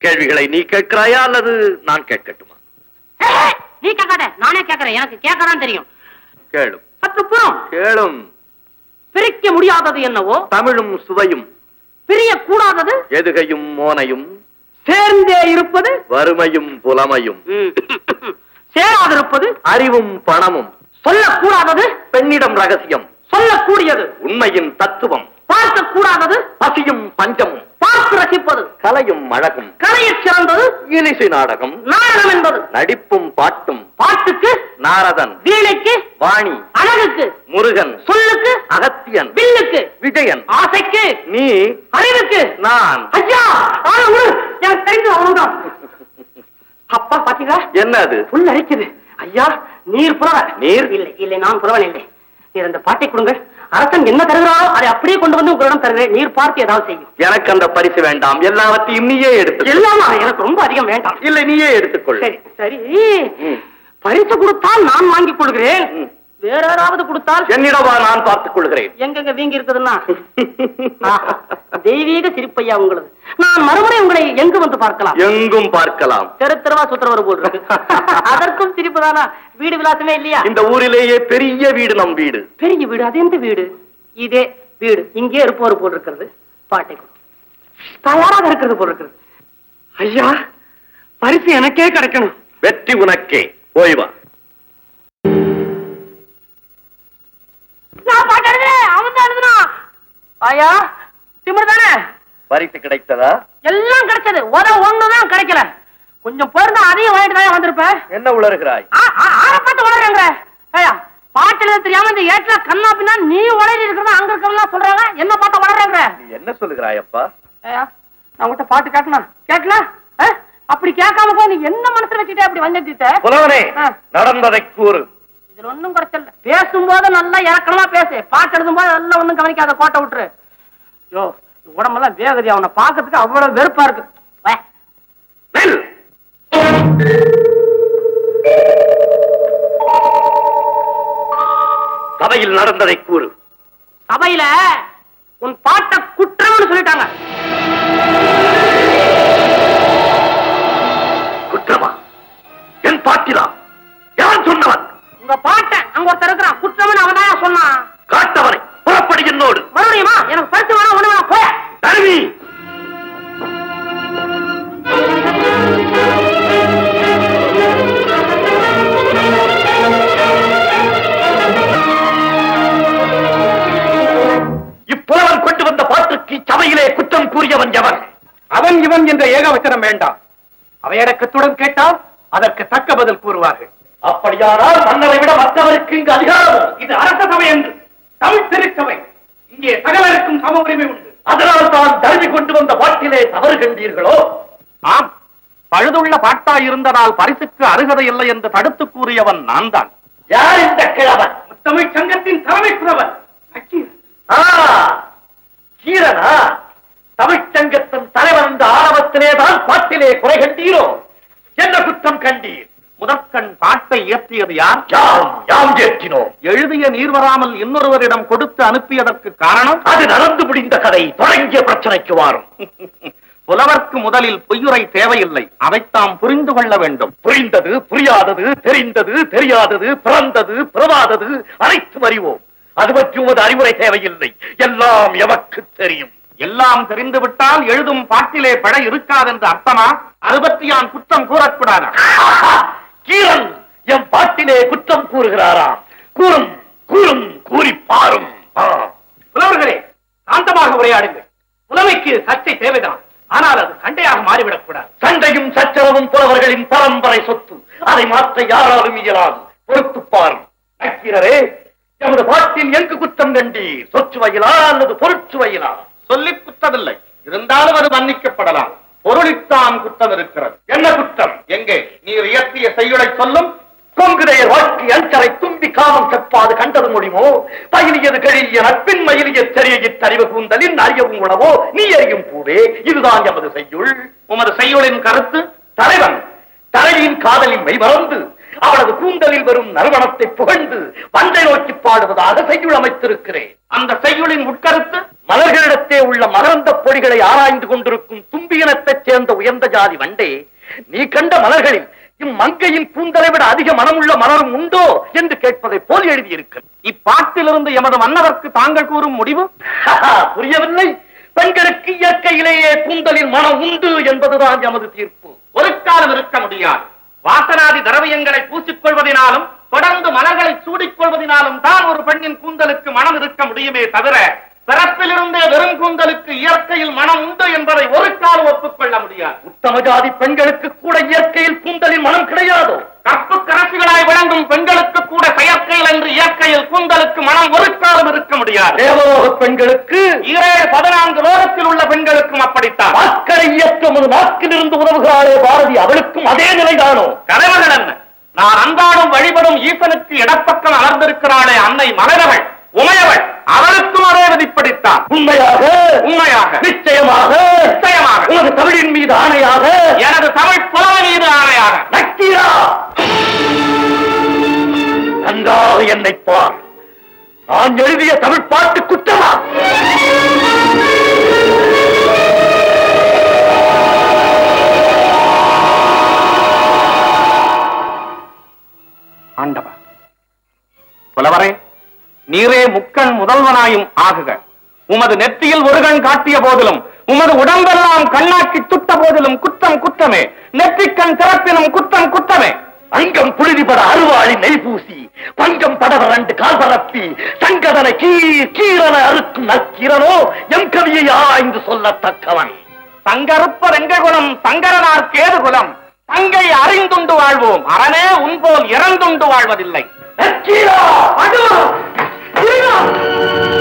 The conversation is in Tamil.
கேள்விகளை நீ கேட்கிறாயா அல்லது நான் கேட்கட்டுமா ஏய், நீ கேட்காத நானே கேட்கறேன் எனக்கு கேட்கதான் தெரியும் கேளும் சற்று புறம் கேளும் பிரிக்க முடியாதது என்னவோ தமிழும் சுவையும் பிரிய கூடாதது எதுகையும் மோனையும் சேர்ந்தே இருப்பது வறுமையும் புலமையும் ம். சேராதிருப்பது அறிவும் பணமும் சொல்லக்கூடாதது பெண்ணிடம் ரகசியம் சொல்லக்கூடியது உண்மையின் தத்துவம் பார்க்க கூடாதது பசியும் பஞ்சமும் பார்த்து ரசிப்பது கலையும் அழகும் கலையில் சிறந்தது இனிசை நாடகம் நாடகம் என்பது நடிப்பும் பாட்டும் பாட்டுக்கு நாரதன் வீணைக்கு வாணி அழகுக்கு முருகன் சொல்லுக்கு அகத்தியன் வில்லுக்கு விஜயன் ஆசைக்கு நீ அறிவுக்கு நான் ஐயா ஆனா விடு எனக்கு தெரிஞ்சது அவ்வளவுதான் அப்பா பாத்தீங்களா என்ன அது புல் அரிக்குது ஐயா நீர் புலவர் நீர்? இல்லை இல்லை நான் புலவன் இல்லை நீர் அந்த பாட்டை கொடுங்கள் அரசன் என்ன தருகிறாரோ அதை அப்படியே கொண்டு வந்து உங்களிடம் தருகிறேன் நீர் பார்த்து ஏதாவது செய்யும் எனக்கு அந்த பரிசு வேண்டாம் எல்லாவற்றையும் நீயே எடுத்து எல்லாமா எனக்கு ரொம்ப அதிகம் வேண்டாம் இல்லை நீயே எடுத்துக்கொள் சரி சரி ம். பரிசு கொடுத்தால் நான் வாங்கிக் கொள்கிறேன் ம். வேற யாராவது கொடுத்தால் என்னிடவா நான் பார்த்துக் கொள்கிறேன் எங்கெங்க வீங்கி இருக்குதுன்னா ஆஹா, தெய்வீக சிரிப்பையா உங்களது நான் மறுமுறை உங்களை எங்கு வந்து பார்க்கலாம் எங்கும் பார்க்கலாம் தெரு தெருவா சுத்துறவர் போல் இருக்கு அதற்கும் சிரிப்பு தானா வீடு விலாசமே இல்லையா இந்த ஊரிலேயே பெரிய வீடு நம் வீடு பெரிய வீடு அது எந்த வீடு இதே வீடு இங்கே இருப்பவர் போல் இருக்கிறது பாட்டை கொடு. தயாராக இருக்கிறது போல் இருக்கிறது ஐயா பரிசு எனக்கே கிடைக்கணும் வெற்றி உனக்கே ஓய்வா நான் பாட்டு எழுதுறேன் அவன் தான் எழுதுனான் ஐயா திமிர் தானே பரிசு கிடைத்ததா எல்லாம் கிடைச்சது உத ஒண்ணுதான் கிடைக்கல கொஞ்சம் பொருந்தா அதையும் வாங்கிட்டு தான் வந்திருப்பேன் என்ன உளறுகிறாய் ஆ- ஆ- ஆளை பார்த்து வளர்றேங்க ஐயா பாட்டுல தெரியாம இந்த ஏட்ல கண்ணா பின்னா நீ வளரி இருக்கிறதா அங்க இருக்கிறதா சொல்றாங்க என்ன பார்த்து வளர்றேங்க நீ என்ன சொல்லுகிறாய் அப்பா ஐயா நான் உங்ககிட்ட பாட்டு கேட்கணும் கேட்கலாம் ஆ? அப்படி கேட்காம போய் நீ என்ன மனசுல வச்சுட்டே அப்படி வந்துட்ட புலவனே ஆ. நடந்ததை கூறு இதுல ஒண்ணும் குறைச்சல பேசும்போது நல்லா இறக்கமா பேசு பாட்டு எழுதும்போது நல்லா ஒண்ணும் கவனிக்காத கோட்டை விட்டுரு யோ உடம்பெல்லாம் வேகதி அவனை பார்க்கறதுக்கு அவ்வளவு வெறுப்பா இருக்கு வே. நெல். சபையில் நடந்ததை கூறு சபையில உன் பாட்ட குற்றம்னு சொல்லிட்டாங்க குற்றமா என் பாட்டிலா யார் சொன்னவன் உங்க பாட்ட அங்க ஒருத்தர் இருக்கிறான் குற்றம்னு அவன் தான் சொன்னான் காட்டவனை புறப்படி என்னோடு மறுபடியுமா எனக்கு பரிசு வேணாம் ஒண்ணு வேணாம் போய தருவி இப்புலவன் கொண்டு வந்த பாட்டுக்கு சபையிலே குற்றம் கூறியவன் எவன் அவன் இவன் என்ற ஏகவச்சனம் வேண்டாம் அவையடக்கத்துடன் கேட்டால் அதற்கு தக்க பதில் கூறுவார்கள் அப்படியானால் மன்னரை விட மற்றவருக்கு இங்கு அதிகாரம் இது அரச சபை என்று தமிழ் திருச்சபை இங்கே சகலருக்கும் சம உரிமை உண்டு அதனால் தான் தருவி கொண்டு வந்த பாட்டிலே தவறு கண்டீர்களோ ஆம் பழுதுள்ள பாட்டா இருந்ததால் பரிசுக்கு அருகதை இல்லை என்று தடுத்து கூறியவன் நான் தான் யார் இந்த கிழவன் தமிழ் சங்கத்தின் தலைமை புறவன் ஆ, கீரனா தமிழ்ச்சங்கத்தின் தலைவன் இந்த ஆரம்பத்திலே தான் பாட்டிலே குறை கண்டீரோ என்ன குற்றம் கண்டீர் முதற்கண் பாட்டை இயற்றியது யார் யாம் யாம் ஏற்றினோம் எழுதிய நீர் வராமல் இன்னொருவரிடம் கொடுத்து அனுப்பியதற்கு காரணம் அது நடந்து முடிந்த கதை தொடங்கிய பிரச்சனைக்கு வாரும் புலவர்க்கு முதலில் பொய்யுரை தேவையில்லை அதைத்தாம் புரிந்து கொள்ள வேண்டும் புரிந்தது புரியாதது தெரிந்தது தெரியாதது பிறந்தது பிறவாதது அனைத்தும் அறிவோம் அது பற்றி உமது அறிவுரை தேவையில்லை எல்லாம் எமக்கு தெரியும் எல்லாம் தெரிந்துவிட்டால் எழுதும் பாட்டிலே பிழை இருக்காதென்று அர்த்தமா அது பற்றி நான் குற்றம் கூறக்கூடாதா கீரன் என் பாட்டிலே குற்றம் கூறுகிறாராம் கூறும் கூறும் கூறி பாரும் ஆ. புலவர்களே சாந்தமாக உரையாடுங்கள் புலமைக்கு சர்ச்சை தேவைதான் ஆனால் அது சண்டையாக மாறிவிடக் கூடாது சண்டையும் சச்சரவும் புலவர்களின் பரம்பரை சொத்து அதை மாற்ற யாராலும் இயலாது பொறுத்து பாரும் நக்கீரரே எமது பாட்டில் எங்கு குற்றம் கண்டீர் சொற்சுவையிலா அல்லது பொருட்சுவையிலா சொல்லிக் குற்றமில்லை இருந்தாலும் அது மன்னிக்கப்படலாம் பொருளித்தான் குற்றம் இருக்கிறது என்ன குற்றம் எங்கே நீர் இயற்றிய செய்யுளை சொல்லும் கொங்குதையர் வாழ்க்கை அஞ்சரை தும்பி காமம் செப்பாது கண்டது முடியுமோ பயிலியது கழிய நட்பின் மயிலிய தெரிய தறிவு கூந்தலின் அறியவும் உணவோ நீ அறியும் பூவே இதுதான் எமது செய்யுள் உமது செய்யுளின் கருத்து தலைவன் தலைவியின் காதலின் மெய் மறந்து அவளது கூந்தலில் வரும் நறுமணத்தை புகழ்ந்து வந்தை நோக்கி பாடுவதாக செய்யுள் அமைத்திருக்கிறேன் அந்த செய்யுளின் உட்கருத்து மலர்களிடத்தே உள்ள மகரந்த பொடிகளை ஆராய்ந்து கொண்டிருக்கும் தும்பியினத்தைச் சேர்ந்த உயர்ந்த ஜாதி வண்டே நீ கண்ட மலர்களில் இம்மங்கையின் கூந்தலை விட அதிக மனமுள்ள மலரும் உண்டோ என்று கேட்பதை போல் எழுதியிருக்கிறது இப்பாட்டிலிருந்து எமது மன்னவர்க்கு தாங்கள் கூறும் முடிவு புரியவில்லை பெண்களுக்கு இயற்கையிலேயே கூந்தலில் மனம் உண்டு என்பதுதான் எமது தீர்ப்பு ஒரு காலம் இருக்க முடியாது வாசனாதி திரவியங்களை பூசிக்கொள்வதினாலும் தொடர்ந்து மலர்களை சூடிக்கொள்வதினாலும் தான் ஒரு பெண்ணின் கூந்தலுக்கு மனம் இருக்க முடியுமே தவிர பிறப்பிலிருந்தே வெறும் கூந்தலுக்கு இயற்கையில் மனம் உண்டு என்பதை ஒரு காலம் ஒப்புக்கொள்ள முடியாது உத்தம ஜாதி பெண்களுக்கு கூட இயற்கையில் கூந்தலில் மனம் கிடையாதோ கற்பு கரசிகளாய் விளங்கும் பெண்களுக்கு கூட செயற்கையில் என்று இயற்கையில் கூந்தலுக்கு மனம் ஒரு காலம் இருக்க முடியாது தேவலோக பெண்களுக்கு ஈரேழு பதினான்கு லோகத்தில் உள்ள பெண்களுக்கும் அப்படித்தான் வாக்களை இயக்கம் ஒரு நாக்கிலிருந்து உதவுகிறாளே பாரதி அவளுக்கும் அதே நிலைதானோ கலைவர்கள் என்ன நான் அன்றாடம் வழிபடும் ஈசனுக்கு இடப்பக்கம் அமர்ந்திருக்கிறாளே அன்னை மலரவள் உமையவள் அவளுக்கும் அதே விதிப்படித்தான் உண்மையாக உண்மையாக நிச்சயமாக நிச்சயமாக. உனது தமிழின் மீது ஆணையாக எனது தமிழ் புலமை மீது ஆணையாக நக்கீரா நன்றாக என்னை பார் நான் எழுதிய தமிழ் பாட்டு குற்றமா ஆண்டவா புலவரே நீரே முக்கண் முதல்வனாயும் ஆகுக உமது நெற்றியில் ஒரு கண் காட்டிய போதிலும் உமது உடம்பெல்லாம் கண்ணாக்கி துட்ட போதிலும் குற்றம் குற்றமே நெற்றிக்கண் திறப்பினும் குற்றம் குற்றமே அங்கம் புழுதிபட அருவாளி நெய் பூசி பங்கம் படவ ரெண்டு கால் பரப்பி சங்கதன கீர் கீரன அறுக்கும் நக்கீரனோ எம் கவியை ஆய்ந்து சொல்லத்தக்கவன் சங்கருப்ப ரெங்ககுலம் சங்கரனார் கேதுகுலம் தங்கை அறிந்துண்டு வாழ்வோம் அரணே உன்போல் இறந்துண்டு வாழ்வதில்லை நக்கீரா! அடோ! வீரா!